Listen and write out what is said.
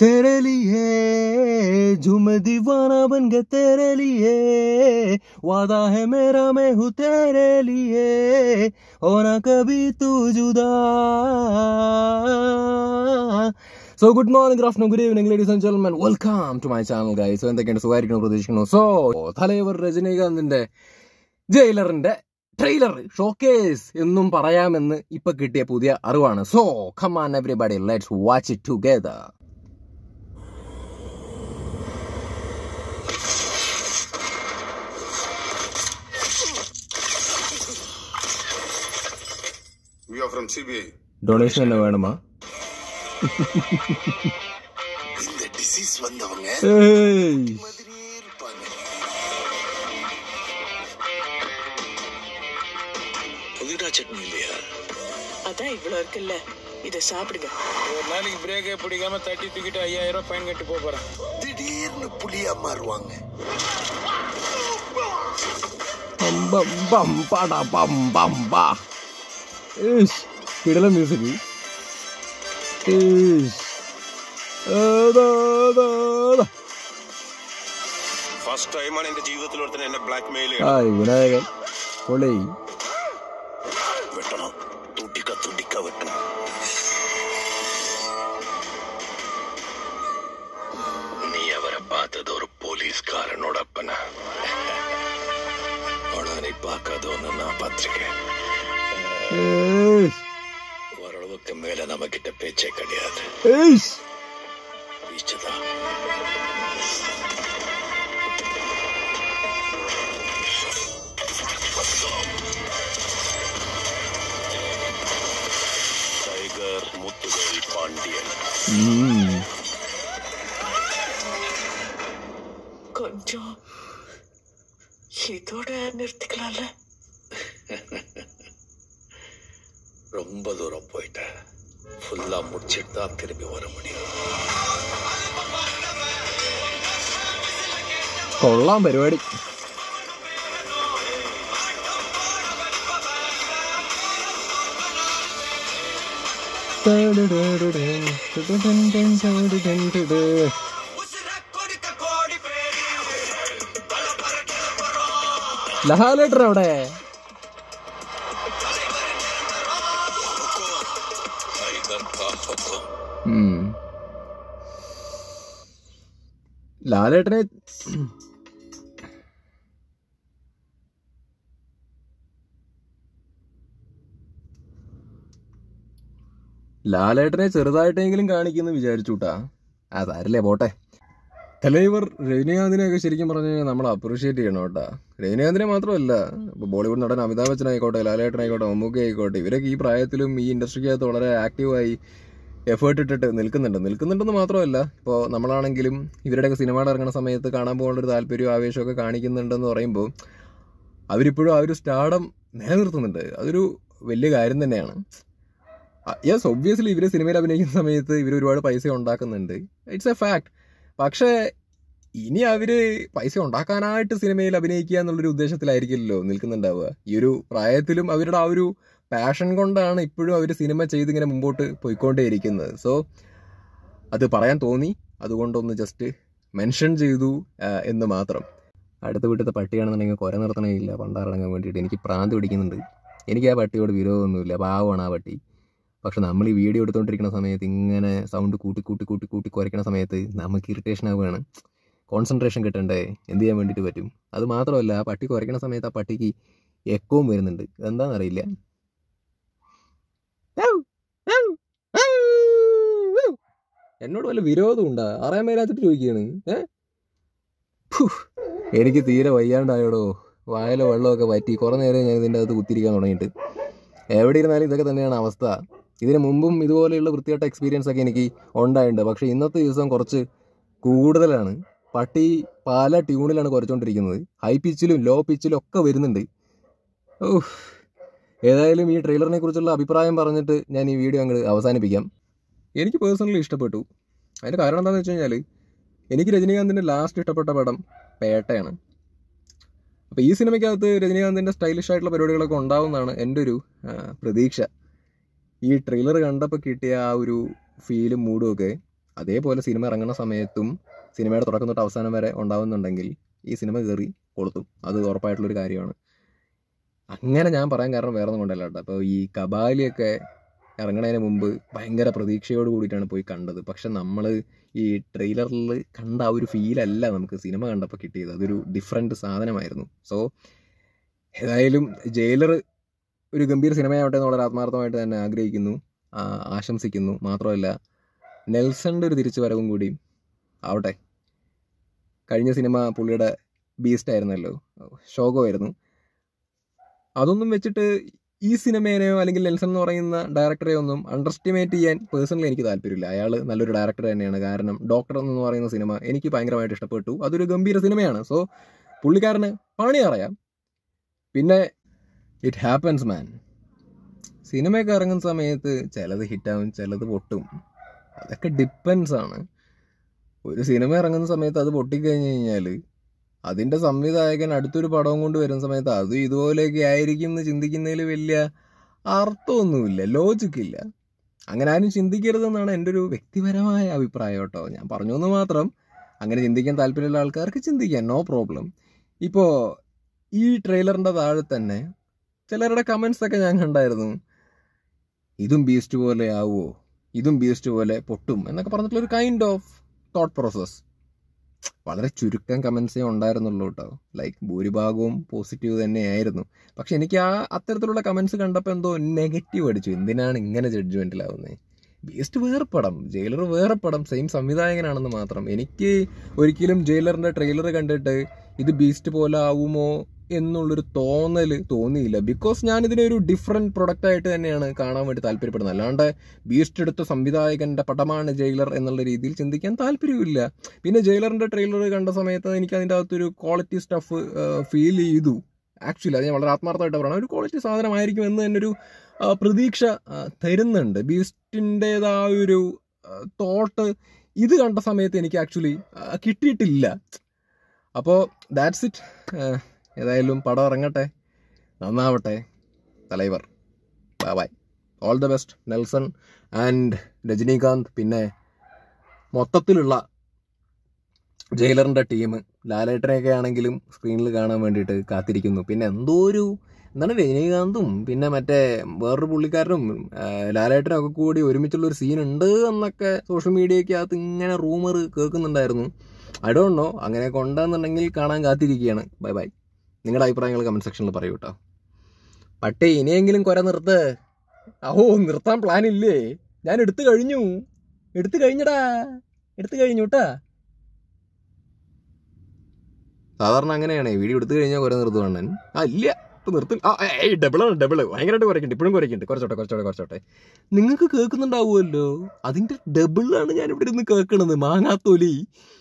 तेरे लिए झूम दीवाना बन गया तेरे लिए वादा है मेरा मैं हूँ तेरे लिए होना कभी तू जुदा so good morning good afternoon good evening ladies and gentlemen welcome to my channel guys so എന്തൊക്കെയാണ് സുഖമായിരിക്കണം പ്രതീക്ഷിക്കുന്നു സോ തലൈവർ രജനീകാന്തിന്റെ ജയിലറിന്റെ ട്രെയിലർ ഷോക്കേസ് എന്നും പറയാമെന്ന് ഇപ്പൊ കിട്ടിയ പുതിയ അറിവാണ് so come on everybody let's watch it together We are from CBI. Donation തന്നെ വേണമാ இந்த டிசீஸ் வந்தவங்க ഏയ് மாதிரியே இருப்பாங்க புதினா சட்னி இல்லையா அதான் இவ்வளவு இருக்குல்ல இத சாப்பிடுங்க ஒரு நாளைக்கு பிரேக்கே பிடிக்காம தட்டி தூக்கிட்டு ஐயாயிரம் ரூபாய் ஃபைன் கட்டி போப் போறேன் திடீர்னு புலியா மாறுவாங்க ബം ബം ബം പട ബം ബം ബാ ഈഷ് കിടല മ്യൂസിക് ഈഷ് ഏതാ, ഏതാ, ഏതാ. ഫസ്റ്റ് ടൈമാണ് എന്റെ ജീവിതത്തിൽ ഒരുത്തൻ എന്നെ ബ്ലാക്ക് മെയിൽ ഹായ് വിനായകൻ പൊളി வெட்டணும் துண்டிக்க துண்டிக்க வெட்டணும் நீ அவரை பார்த்தது ஒரு போலீஸ்காரனோட அப்பனா ஆனா நீ பார்க்காத ஒண்ணு நான் பார்த்திருக்கேன் ഈഷ് ஓரளவுக்கு மேல நம்ம கிட்ட பேச்சே கிடையாது ഈഷ് வீச்சுதான் டைகர் முத்துவேல் பாண்டியன் ഉം. கொஞ்சம் இதோட நிறுத்திக்கலாம்ல ரொம்ப தூரம் போயிட்டேன் ஃபுல்லா முடிச்சிட்டு தான் திரும்பி வர முடியும் കൊള്ളാം പരിപാടി ലഹാലേട്ടർ അവിടെ டைகர் கா ஹுக்கும் ഉം. ലാലേട്ടനെ ലാലേട്ടനെ ചെറുതായിട്ടെങ്കിലും കാണിക്കുന്നു വിചാരിച്ചുട്ടാ അതല്ലേ പോട്ടെ തലൈവർ രജനീകാന്തിനെയൊക്കെ ശരിക്കും പറഞ്ഞു കഴിഞ്ഞാൽ നമ്മൾ അപ്രീഷിയേറ്റ് ചെയ്യണം കേട്ടാ രജനീകാന്തിനെ മാത്രമല്ല ഇപ്പോൾ ബോളിവുഡ് നടൻ അമിതാഭ് ബച്ചൻ ആയിക്കോട്ടെ ലാലേട്ടനായിക്കോട്ടെ മമ്മൂക്ക ആയിക്കോട്ടെ ഇവരൊക്കെ ഈ പ്രായത്തിലും ഈ ഇൻഡസ്ട്രിക്കകത്ത് വളരെ ആക്റ്റീവായി എഫേർട്ട് ഇട്ടിട്ട് നിൽക്കുന്നുണ്ട് നിൽക്കുന്നുണ്ടെന്ന് മാത്രമല്ല ഇപ്പോൾ നമ്മളാണെങ്കിലും ഇവരുടെയൊക്കെ സിനിമകൾ ഇറങ്ങുന്ന സമയത്ത് കാണാൻ പോകേണ്ട ഒരു താല്പര്യവും ആവേശമൊക്കെ കാണിക്കുന്നുണ്ടെന്ന് പറയുമ്പോൾ അവരിപ്പോഴും ആ ഒരു സ്റ്റാർഡം നിലനിർത്തുന്നുണ്ട് അതൊരു വലിയ കാര്യം തന്നെയാണ് യെസ് ഒബ്വിയസ്ലി ഇവർ സിനിമയിൽ അഭിനയിക്കുന്ന സമയത്ത് ഇവർ ഒരുപാട് പൈസ ഉണ്ടാക്കുന്നുണ്ട് ഇറ്റ്സ് എ ഫാക്ട് പക്ഷേ ഇനി അവര് പൈസ ഉണ്ടാക്കാനായിട്ട് സിനിമയിൽ അഭിനയിക്കുക എന്നുള്ളൊരു ഉദ്ദേശത്തിലായിരിക്കില്ലല്ലോ നിൽക്കുന്നുണ്ടാവുക ഈ ഒരു പ്രായത്തിലും അവരുടെ ആ ഒരു പാഷൻ കൊണ്ടാണ് ഇപ്പോഴും അവർ സിനിമ ചെയ്തിങ്ങനെ മുമ്പോട്ട് പോയിക്കൊണ്ടേയിരിക്കുന്നത് സോ അത് പറയാൻ തോന്നി അതുകൊണ്ടൊന്ന് ജസ്റ്റ് മെൻഷൻ ചെയ്തു ആ, എന്ന് മാത്രം അടുത്ത വീട്ടിലത്തെ പട്ടിയാണെന്നുണ്ടെങ്കിൽ കുര നിർത്തണമില്ല പണ്ടാറടങ്ങാൻ വേണ്ടിയിട്ട് എനിക്ക് പ്രാന്ത് പിടിക്കുന്നുണ്ട് എനിക്ക് ആ പട്ടിയോട് വിരോധമൊന്നുമില്ല പാവമാണ് ആ പട്ടി പക്ഷെ നമ്മൾ ഈ വീഡിയോ എടുത്തുകൊണ്ടിരിക്കുന്ന സമയത്ത് ഇങ്ങനെ സൗണ്ട് കൂട്ടി കൂട്ടി കൂട്ടി കൂട്ടി കുരയ്ക്കുന്ന സമയത്ത് നമുക്ക് ഇറിറ്റേഷൻ ആവുകയാണ് കോൺസെൻട്രേഷൻ കിട്ടണ്ടേ എന്ത് ചെയ്യാൻ വേണ്ടിയിട്ട് പറ്റും അത് മാത്രമല്ല ആ പട്ടി കുരയ്ക്കുന്ന സമയത്ത് ആ പട്ടിക്ക് എക്കവും വരുന്നുണ്ട് എന്താണെന്നറിയില്ല എന്നോട് വല്ല വിരോധം ഉണ്ടാ അറിയാൻ മേലാത്തിട്ട് ചോദിക്കുകയാണ് ഏ ഫു, എനിക്ക് തീരെ വയ്യാണ്ടായോടോ വായല വെള്ളമൊക്കെ പറ്റി കുറേ നേരം ഞാൻ ഇതിൻ്റെ അകത്ത് കുത്തിരിക്കാൻ തുടങ്ങിയിട്ട് എവിടെ ഇരുന്നാലും ഇതൊക്കെ തന്നെയാണ് അവസ്ഥ ഇതിന് മുമ്പും ഇതുപോലെയുള്ള വൃത്തിയായിട്ട എക്സ്പീരിയൻസ് ഒക്കെ എനിക്ക് ഉണ്ടായിട്ടുണ്ട് പക്ഷേ ഇന്നത്തെ ദിവസം കുറച്ച് കൂടുതലാണ് പട്ടി പല ട്യൂണിലാണ് കുറച്ചുകൊണ്ടിരിക്കുന്നത് ഹൈ പിച്ചിലും ലോ പിച്ചിലും ഒക്കെ വരുന്നുണ്ട് ഓഹ് ഏതായാലും ഈ ട്രെയിലറിനെ കുറിച്ചുള്ള അഭിപ്രായം പറഞ്ഞിട്ട് ഞാൻ ഈ വീഡിയോ അങ്ങോട്ട് അവസാനിപ്പിക്കാം എനിക്ക് പേഴ്സണലി ഇഷ്ടപ്പെട്ടു അതിൻ്റെ കാരണം എന്താണെന്ന് വെച്ച് കഴിഞ്ഞാൽ എനിക്ക് രജനീകാന്തിൻ്റെ ലാസ്റ്റ് ഇഷ്ടപ്പെട്ട പടം പേട്ടയാണ് അപ്പോൾ ഈ സിനിമയ്ക്കകത്ത് രജനീകാന്തിൻ്റെ സ്റ്റൈലിഷ് ആയിട്ടുള്ള പരിപാടികളൊക്കെ ഉണ്ടാവുമെന്നാണ് എൻ്റെ ഒരു ആ, പ്രതീക്ഷ ഈ ട്രെയിലർ കണ്ടപ്പോൾ കിട്ടിയ ആ ഒരു ഫീലും മൂഡും ഒക്കെ അതേപോലെ സിനിമ ഇറങ്ങുന്ന സമയത്തും സിനിമയുടെ തുടക്കം തൊട്ട് അവസാനം വരെ ഉണ്ടാവുന്നുണ്ടെങ്കിൽ ഈ സിനിമ കയറി കൊളുത്തും അത് ഉറപ്പായിട്ടുള്ളൊരു കാര്യമാണ് അങ്ങനെ ഞാൻ പറയാൻ കാരണം വേറെ ഒന്നും കൊണ്ടല്ല കേട്ടോ അപ്പോൾ ഈ കബാലിയൊക്കെ ഇറങ്ങണതിന് മുമ്പ് ഭയങ്കര പ്രതീക്ഷയോട് കൂടിയിട്ടാണ് പോയി കണ്ടത് പക്ഷെ നമ്മൾ ഈ ട്രെയിലറിൽ കണ്ട ആ ഒരു ഫീലല്ല നമുക്ക് സിനിമ കണ്ടപ്പോൾ കിട്ടിയത് അതൊരു ഡിഫറെൻറ്റ് സാധനമായിരുന്നു സോ ഏതായാലും ജയിലർ ഒരു ഗംഭീര സിനിമയാവട്ടെ എന്ന് വളരെ ആത്മാർത്ഥമായിട്ട് തന്നെ ആഗ്രഹിക്കുന്നു ആ, ആശംസിക്കുന്നു മാത്രമല്ല നെൽസണിൻ്റെ ഒരു തിരിച്ചു വരവും കൂടി ആവട്ടെ കഴിഞ്ഞ സിനിമ പുള്ളിയുടെ ബീസ്റ്റ് ആയിരുന്നല്ലോ ശോകമായിരുന്നു അതൊന്നും വെച്ചിട്ട് ഈ സിനിമേനെയോ അല്ലെങ്കിൽ നെൽസൺ എന്ന് പറയുന്ന ഡയറക്ടറെ ഒന്നും അണ്ടർസ്റ്റിമേറ്റ് ചെയ്യാൻ പേഴ്സണലി എനിക്ക് താല്പര്യമില്ല അയാൾ നല്ലൊരു ഡയറക്ടർ തന്നെയാണ് കാരണം ഡോക്ടർ എന്ന് പറയുന്ന സിനിമ എനിക്ക് ഭയങ്കരമായിട്ട് ഇഷ്ടപ്പെട്ടു അതൊരു ഗംഭീര സിനിമയാണ് സോ പുള്ളിക്കാരന് പണി അറിയാം പിന്നെ ഇറ്റ് ഹാപ്പൻസ് മാൻ സിനിമയൊക്കെ ഇറങ്ങുന്ന സമയത്ത് ചിലത് ഹിറ്റാവും ചിലത് പൊട്ടും അതൊക്കെ ഡിപ്പെൻസ് ആണ് ഒരു സിനിമ ഇറങ്ങുന്ന സമയത്ത് അത് പൊട്ടിക്കഴിഞ്ഞ് കഴിഞ്ഞാൽ അതിൻ്റെ സംവിധായകൻ അടുത്തൊരു പടവും കൊണ്ട് വരുന്ന സമയത്ത് അതും ഇതുപോലെയൊക്കെ ആയിരിക്കും എന്ന് ചിന്തിക്കുന്നതിൽ വലിയ അർത്ഥമൊന്നുമില്ല ലോജിക്കില്ല അങ്ങനെ ആരും ചിന്തിക്കരുതെന്നാണ് എൻ്റെ ഒരു വ്യക്തിപരമായ അഭിപ്രായം കേട്ടോ ഞാൻ പറഞ്ഞു എന്ന് മാത്രം അങ്ങനെ ചിന്തിക്കാൻ താല്പര്യമുള്ള ആൾക്കാർക്ക് ചിന്തിക്കാം നോ പ്രോബ്ലം ഇപ്പോൾ ഈ ട്രെയിലറിൻ്റെ താഴെ തന്നെ ചിലരുടെ കമൻസ് ഒക്കെ ഞാൻ കണ്ടായിരുന്നു ഇതും ബീസ്റ്റ് പോലെ ആവുമോ ഇതും ബീസ്റ്റ് പോലെ പൊട്ടും എന്നൊക്കെ പറഞ്ഞിട്ടുള്ള ഒരു കൈൻഡ് ഓഫ് തോട്ട് പ്രോസസ് വളരെ ചുരുക്കം കമൻസേ ഉണ്ടായിരുന്നുള്ളൂ കേട്ടോ ലൈക്ക് ഭൂരിഭാഗവും പോസിറ്റീവ് തന്നെയായിരുന്നു പക്ഷെ എനിക്ക് ആ അത്തരത്തിലുള്ള കമൻസ് കണ്ടപ്പോൾ എന്തോ നെഗറ്റീവ് അടിച്ചു എന്തിനാണ് ഇങ്ങനെ ജഡ്ജ്മെൻറ്റിലാവുന്നത് ബീസ്റ്റ് വേറെ പടം ജയിലർ വേറെ പടം സെയിം സംവിധായകനാണെന്ന് മാത്രം എനിക്ക് ഒരിക്കലും ജയിലറിൻ്റെ ട്രെയിലർ കണ്ടിട്ട് ഇത് ബീസ്റ്റ് പോലെ ആവുമോ എന്നുള്ളൊരു തോന്നൽ തോന്നിയില്ല ബിക്കോസ് ഞാൻ ഇതിനെ ഒരു ഡിഫറെൻറ്റ് പ്രൊഡക്റ്റ് ആയിട്ട് തന്നെയാണ് കാണാൻ വേണ്ടി താല്പര്യപ്പെടുന്നത് അല്ലാണ്ട് ബീസ്റ്റ് എടുത്ത സംവിധായകൻ്റെ പടമാണ് ജയിലർ എന്നുള്ള രീതിയിൽ ചിന്തിക്കാൻ താല്പര്യമില്ല പിന്നെ ജയിലറിൻ്റെ ട്രെയിലർ കണ്ട സമയത്ത് എനിക്ക് അതിൻ്റെ അകത്തൊരു ക്വാളിറ്റി സ്റ്റഫ് ഫീൽ ചെയ്തു ആക്ച്വലി അത് ഞാൻ വളരെ ആത്മാർത്ഥമായിട്ട് പറയണം ഒരു ക്വാളിറ്റി സാധനമായിരിക്കും എന്ന് തന്നെ ഒരു ആ, പ്രതീക്ഷ ആ, തരുന്നുണ്ട് ബീസ്റ്റിൻ്റെതായൊരു തോട്ട് ഇത് കണ്ട സമയത്ത് എനിക്ക് ആക്ച്വലി കിട്ടിയിട്ടില്ല അപ്പോൾ ദാറ്റ്സ് ഇറ്റ് ഏതായാലും പടം ഇറങ്ങട്ടെ നന്നാവട്ടെ Thalaivar bye bye all the best Nelson and Rajinikanth പിന്നെ മൊത്തത്തിലുള്ള ജയിലറിൻ്റെ ടീം ലാലേട്ടനെയൊക്കെ ആണെങ്കിലും സ്ക്രീനിൽ കാണാൻ വേണ്ടിയിട്ട് കാത്തിരിക്കുന്നു പിന്നെ എന്തോ ഒരു എന്താണ് രജനീകാന്തും പിന്നെ മറ്റേ വേറൊരു പുള്ളിക്കാരനും ആ, ലാലേട്ടനും ഒക്കെ കൂടി ഒരുമിച്ചുള്ള ഒരു സീൻ ഉണ്ട് എന്നൊക്കെ സോഷ്യൽ മീഡിയയ്ക്കകത്ത് ഇങ്ങനെ റൂമർ കേൾക്കുന്നുണ്ടായിരുന്നു ഐ ഡോണ്ട് നോ അങ്ങനെയൊക്കെ ഉണ്ടെന്നുണ്ടെങ്കിൽ കാണാൻ കാത്തിരിക്കുകയാണ് ബൈ ബൈ നിങ്ങളുടെ അഭിപ്രായങ്ങൾ കമൻറ്റ് സെക്ഷനിൽ പറയൂ കേട്ടോ പട്ടേ ഇനിയെങ്കിലും കുര നിർത്ത് അഹോ നിർത്താൻ പ്ലാൻ ഇല്ലേ ഞാൻ എടുത്തു കഴിഞ്ഞു എടുത്തു കഴിഞ്ഞടാ എടുത്തു കഴിഞ്ഞു കേട്ടാ സാധാരണ അങ്ങനെയാണ് വീഡിയോ എടുത്തു കഴിഞ്ഞാൽ കുറെ നിർത്തും അണ്ണൻ ആ ഇല്ല ഇപ്പൊ നിർത്തി ആ ഏയ് ഡബിളാണ് ഡബിള് ഭയങ്കരമായിട്ട് കുറയ്ക്കുന്നുണ്ട് ഇപ്പോഴും കുറയ്ക്കുന്നുണ്ട് കുറച്ചോട്ടെ കുറച്ചോട്ടെ കുറച്ചോട്ടെ നിങ്ങൾക്ക് കേൾക്കുന്നുണ്ടാവുമല്ലോ അതിന്റെ ഡബിളാണ് ഞാൻ ഇവിടെ ഇരുന്ന് കേൾക്കണത് മാങ്ങാത്തൊലി